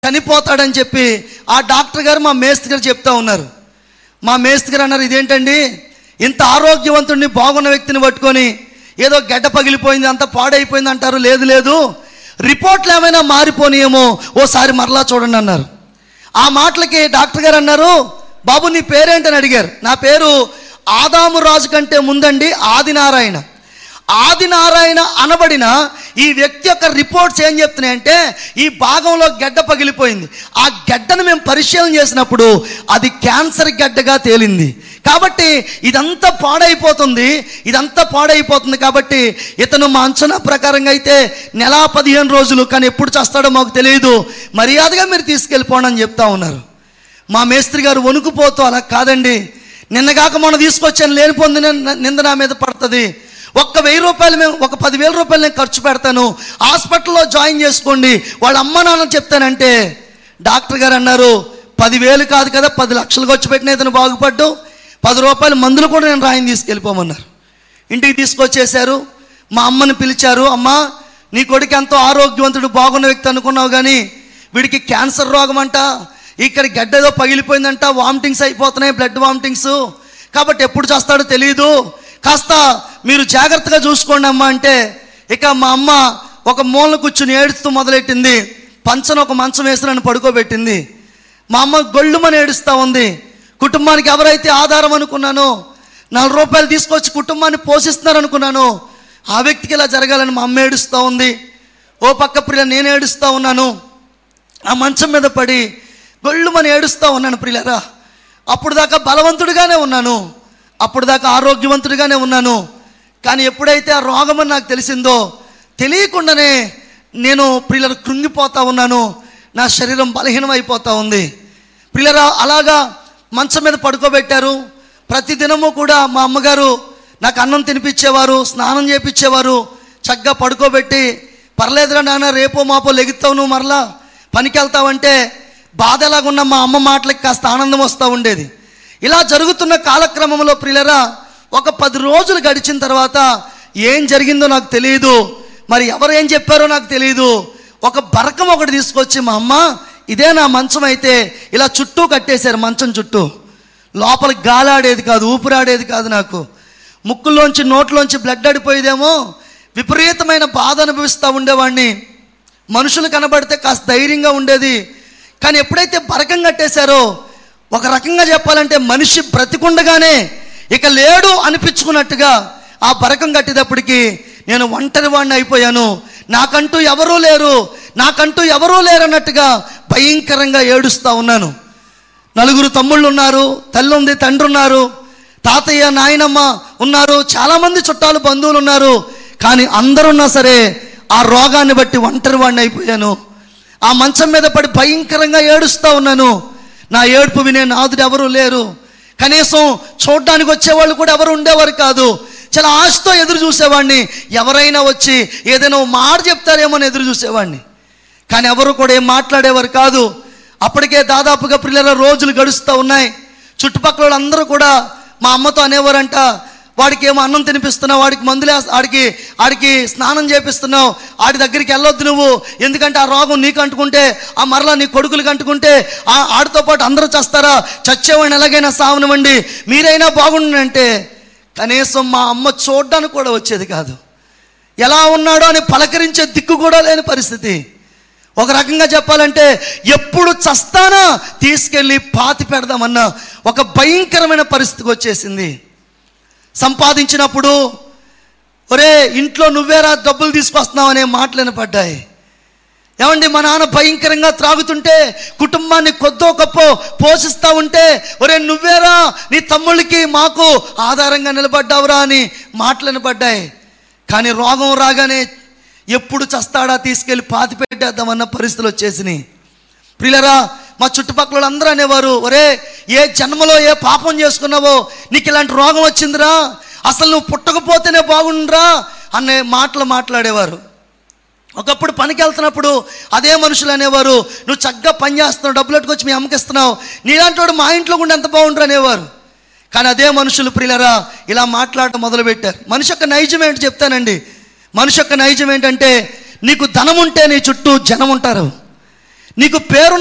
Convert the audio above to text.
చనిపోతాడని చెప్పి ఆ డాక్టర్ గారు మా మేస్త్రి గారు చెప్తా ఉన్నారు మా మేస్త్రి గారు అన్నారు ఇదేంటండి ఇంత ఆరోగ్యవంతుడిని బాగున్న వ్యక్తిని పట్టుకొని ఏదో గడ్డ పగిలిపోయింది అంత పాడైపోయింది అంటారు లేదు లేదు రిపోర్ట్లు ఏమైనా మారిపోనియేమో ఓసారి మరలా చూడండి అన్నారు ఆ మాటలకి డాక్టర్ గారు అన్నారు బాబు నీ పేరేంటని అడిగారు నా పేరు ఆదాము రాజు కంటే ముందండి ఆదినారాయణ ఆదినారాయణ అనబడిన ఈ వ్యక్తి యొక్క రిపోర్ట్స్ ఏం చెప్తున్నాయంటే ఈ భాగంలో గడ్డ పగిలిపోయింది ఆ గడ్డను మేము పరిశీలన చేసినప్పుడు అది క్యాన్సర్ గడ్డగా తేలింది కాబట్టి ఇదంతా పాడైపోతుంది ఇదంతా పాడైపోతుంది కాబట్టి ఇతను మా అంచనా ప్రకారంగా అయితే నెల పదిహేను రోజులు కానీ ఎప్పుడు చేస్తాడో మాకు తెలియదు మర్యాదగా మీరు తీసుకెళ్ళిపోండి అని చెప్తా ఉన్నారు మా మేస్త్రి గారు వణుకుపోతూ అలా కాదండి నిన్నగాక మొన్న తీసుకొచ్చాను లేనిపోంది నింద నా మీద పడుతుంది ఒక్క వెయ్యి రూపాయలు మేము ఒక పదివేల రూపాయలు నేను ఖర్చు పెడతాను హాస్పిటల్లో జాయిన్ చేసుకోండి వాళ్ళ అమ్మ నాన్న చెప్తానంటే డాక్టర్ గారు అన్నారు పదివేలు కాదు కదా పది లక్షలు ఖర్చు పెట్టిన ఇతను బాగుపడ్డు పది రూపాయల మందులు కూడా నేను రాయిని తీసుకెళ్ళిపోమన్నారు ఇంటికి తీసుకొచ్చేశారు మా అమ్మని పిలిచారు అమ్మ నీ కొడుకు ఎంతో ఆరోగ్యవంతుడు బాగున్న వ్యక్తి అనుకున్నావు కానీ వీడికి క్యాన్సర్ రోగం అంట ఇక్కడ గడ్డ ఏదో పగిలిపోయిందంట వామిటింగ్స్ అయిపోతున్నాయి బ్లడ్ వామిటింగ్స్ కాబట్టి ఎప్పుడు చేస్తాడో తెలియదు కాస్త మీరు జాగ్రత్తగా చూసుకోండి అమ్మ అంటే ఇక మా అమ్మ ఒక మూల కూర్చుని ఏడుస్తూ మొదలెట్టింది పంచన ఒక మంచం వేసి నన్ను పడుకోబెట్టింది మా అమ్మ గొళ్ళుమని ఏడుస్తూ ఉంది కుటుంబానికి ఎవరైతే ఆధారం అనుకున్నానో నాలుగు రూపాయలు తీసుకొచ్చి కుటుంబాన్ని పోషిస్తున్నారు అనుకున్నాను ఆ వ్యక్తికి ఇలా జరగాలని మా అమ్మ ఏడుస్తూ ఉంది ఓ పక్క ప్రియ నేను ఏడుస్తూ ఉన్నాను ఆ మంచం మీద పడి గొళ్ళుమని ఏడుస్తూ ఉన్నాను ప్రియులరా అప్పుడు దాకా బలవంతుడిగానే ఉన్నాను అప్పుడు దాకా ఆరోగ్యవంతుడిగానే ఉన్నాను కానీ ఎప్పుడైతే ఆ రోగమని నాకు తెలిసిందో తెలియకుండానే నేను ప్రియులను కృంగిపోతా ఉన్నాను నా శరీరం బలహీనం అయిపోతా ఉంది ప్రియులరా అలాగా మంచం మీద పడుకోబెట్టారు ప్రతి దినము కూడా మా అమ్మగారు నాకు అన్నం తినిపించేవారు స్నానం చేపించేవారు చక్కగా పడుకోబెట్టి పర్లేదురా నాన్న రేపో మాపో లెగుతావు నువ్వు మరలా పనికి వెళ్తావంటే బాధ ఎలాగున్న మా అమ్మ మాటలకి కాస్త ఆనందం వస్తూ ఉండేది ఇలా జరుగుతున్న కాలక్రమంలో ప్రియులరా ఒక పది రోజులు గడిచిన తర్వాత ఏం జరిగిందో నాకు తెలియదు మరి ఎవరు ఏం చెప్పారో నాకు తెలియదు ఒక బరకం ఒకటి తీసుకొచ్చి మా అమ్మ ఇదే నా మంచం అయితే ఇలా చుట్టూ కట్టేశారు మంచం చుట్టూ లోపల గాలాడేది కాదు ఊపిరాడేది కాదు నాకు ముక్కుల్లోంచి నోట్లోంచి బ్లడ్ అడిపోయేదేమో విపరీతమైన బాధ అనుభవిస్తూ ఉండేవాడిని మనుషులు కనబడితే కాస్త ధైర్యంగా ఉండేది కానీ ఎప్పుడైతే బరకం కట్టేశారో ఒక రకంగా చెప్పాలంటే మనిషి బ్రతికుండగానే ఇక లేడు అనిపించుకున్నట్టుగా ఆ బరకం కట్టేటప్పటికి నేను ఒంటరి వాడిని అయిపోయాను నాకంటూ ఎవరూ లేరు నాకంటూ ఎవరూ లేరు అన్నట్టుగా భయంకరంగా ఏడుస్తూ ఉన్నాను నలుగురు తమ్ముళ్ళు ఉన్నారు తల్లి ఉంది తండ్రి ఉన్నారు తాతయ్య నాయనమ్మ ఉన్నారు చాలామంది చుట్టాలు బంధువులు ఉన్నారు కానీ అందరున్నా సరే ఆ రోగాన్ని బట్టి ఒంటరి వాడిని అయిపోయాను ఆ మంచం మీద పడి భయంకరంగా ఏడుస్తూ ఉన్నాను నా ఏడుపు వినే నాదుడు ఎవరు లేరు కనీసం చూడడానికి వచ్చేవాళ్ళు కూడా ఎవరు ఉండేవారు కాదు చాలా ఆశతో ఎదురు చూసేవాడిని ఎవరైనా వచ్చి ఏదైనా ఓ మాట చెప్తారేమో అని ఎదురు చూసేవాడిని కానీ ఎవరు కూడా ఏం మాట్లాడేవారు కాదు అప్పటికే దాదాపుగా పిల్లల రోజులు గడుస్తూ ఉన్నాయి చుట్టుపక్కల వాళ్ళందరూ కూడా మా అమ్మతో అనేవారంట వాడికి ఏమో అన్నం తినిపిస్తున్నావు వాడికి మందులే ఆడికి ఆడికి స్నానం చేపిస్తున్నావు ఆడి దగ్గరికి వెళ్ళొద్దు నువ్వు ఎందుకంటే ఆ రోగం నీకు అంటుకుంటే ఆ మరలా నీ కొడుకులకు అంటుకుంటే ఆ ఆడితో పాటు అందరూ చేస్తారా చచ్చేవాడిని ఎలాగైనా సావనివ్వండి మీరైనా బాగుండంటే కనీసం మా అమ్మ చూడడానికి కూడా వచ్చేది కాదు ఎలా ఉన్నాడో అని పలకరించే దిక్కు కూడా లేని పరిస్థితి ఒక రకంగా చెప్పాలంటే ఎప్పుడు చస్తానా తీసుకెళ్ళి పాతి పెడదామన్న ఒక భయంకరమైన పరిస్థితికి వచ్చేసింది సంపాదించినప్పుడు ఒరే ఇంట్లో నువ్వేరా డబ్బులు తీసుకొస్తున్నావు అనే మాటలు వినపడ్డాయి ఏమండి మా నాన్న భయంకరంగా త్రాగుతుంటే కుటుంబాన్ని కొద్దో గొప్ప పోషిస్తూ ఉంటే ఒరే నువ్వేరా నీ తమ్ముళ్ళకి మాకు ఆధారంగా నిలబడ్డావురా అని మాటలు వినపడ్డాయి కానీ రోగం రాగానే ఎప్పుడు చస్తాడా తీసుకెళ్ళి పాతి పెట్టేద్దామన్న పరిస్థితులు వచ్చేసినాయి ప్రియులరా మా చుట్టుపక్కల అందరూ అనేవారు ఒరే ఏ జన్మలో ఏ పాపం చేసుకున్నావో నీకు ఇలాంటి రోగం వచ్చిందిరా అసలు నువ్వు పుట్టకపోతేనే బాగుండ్రా అనే మాటలు మాట్లాడేవారు ఒకప్పుడు పనికి వెళ్తున్నప్పుడు అదే మనుషులు అనేవారు నువ్వు చక్కగా పని చేస్తున్నావు డబ్బులు ఎట్టుకొచ్చి మీ అమ్మకి ఇస్తున్నావు నీలాంటి వాడు మా ఇంట్లో కూడా ఎంత బాగుంటారు అనేవారు కానీ అదే మనుషులు ప్రియులరా ఇలా మాట్లాడటం మొదలుపెట్టారు మనిషి యొక్క నైజం ఏంటి చెప్తానండి మనిషి యొక్క నైజం ఏంటంటే నీకు ధనం ఉంటే నీ చుట్టూ జనం ఉంటారు నీకు పేరు